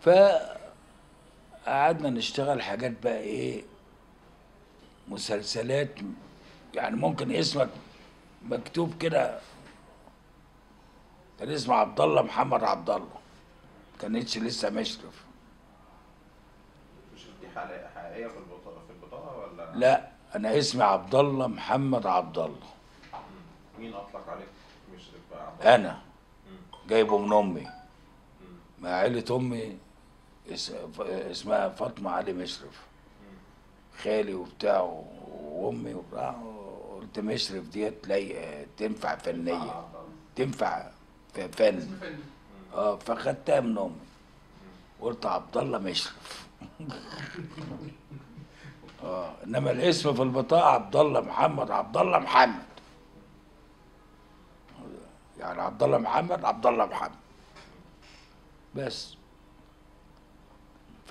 قعدنا نشتغل حاجات بقى ايه مسلسلات يعني ممكن اسمك مكتوب كده كان اسمه عبد الله محمد عبد الله كانتش لسه مشرف مش دي حقيقية حقيقية في البطاقة في البطاقة ولا لا انا اسمي عبد الله محمد عبد الله مين أطلق عليك مشرف بقى عبد الله؟ انا جايبه من امي مع عيلة امي اس- ف- اسمها فاطمة علي مشرف خالي وبتاع وامي وبتاع قلت مشرف ديت لايقة تنفع فنية عبد الله. تنفع في فن اه فخدتها من امي قلت عبد الله مشرف اه انما الاسم في البطاقه عبد الله محمد عبد الله محمد يعني عبد الله محمد عبد الله محمد بس